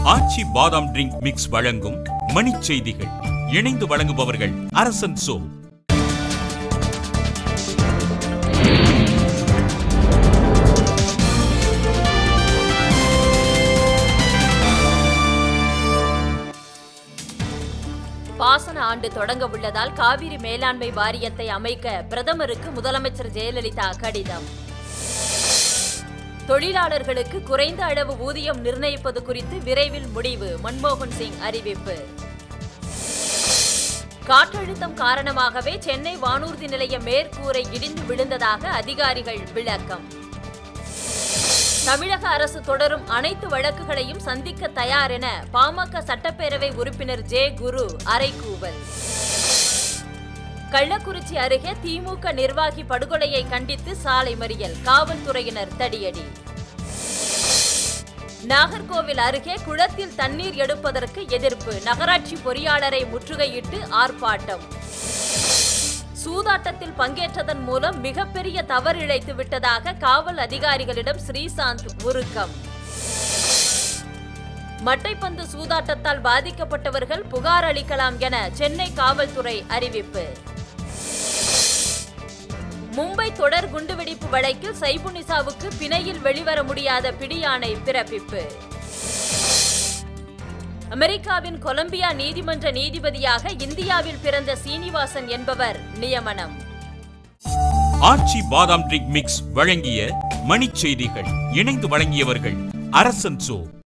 ஆச்சி பாதாம் drink mix வழங்கும் மணிச் செய்திகள் இணைந்து வழங்குபவர்கள் அரசன் சோ பாசன ஆண்டு தொடங்க உள்ளதால் காவிரி மேலாண்மை வாரியத்தை அமைக்க பிரதமருக்கு முதலமைச்சர் ஜெயலலிதா கடிதம் தொழிலாளர்களுக்கு குறைந்த அளவு ஊதியம் நிர்ணயிப்பது குறித்து விரைவில் முடிவு மன்மோகன் சிங் அறிவிப்பு காற்றழுத்தம் காரணமாகவே சென்னை வானூர்தி நிலைய மேற்கூரை இடிந்து விழுந்ததாக அதிகாரிகள் விளக்கம் தமிழக அரசு தொடரும் அனைத்து வழக்குகளையும் சந்திக்க தயார் என பாமக சட்டப்பேரவை உறுப்பினர் ஜே குரு அறைகூவல் கள்ளக்குறிச்சி அருகே திமுக நிர்வாகி படுகொலையை கண்டித்து சாலை மறியல் காவல்துறையினர் தடியடி நாகர்கோவில் அருகே குளத்தில் தண்ணீர் எடுப்பதற்கு எதிர்ப்பு நகராட்சி பொறியாளரை முற்றுகையிட்டு ஆர்ப்பாட்டம் சூதாட்டத்தில் பங்கேற்றதன் மூலம் மிகப்பெரிய தவறு இழைத்து விட்டதாக காவல் அதிகாரிகளிடம் ஸ்ரீசாந்த் உருக்கம் மட்டைப்பந்து சூதாட்டத்தால் பாதிக்கப்பட்டவர்கள் புகார் அளிக்கலாம் என சென்னை காவல்துறை அறிவிப்பு மும்பை தொடர் குண்டுவெடிப்பு வழக்கில் சைபுனிசாவுக்கு பிணையில் வெளிவர முடியாத பிடியாணை பிறப்பிப்பு அமெரிக்காவின் கொலம்பியா நீதிமன்ற நீதிபதியாக இந்தியாவில் பிறந்த சீனிவாசன் என்பவர் நியமனம் ஆச்சி பாதாம் ட்ரிங்க் மிக்ஸ் வழங்கிய மணிச் செய்திகள் இணைந்து வழங்கியவர்கள் அரசன் சோ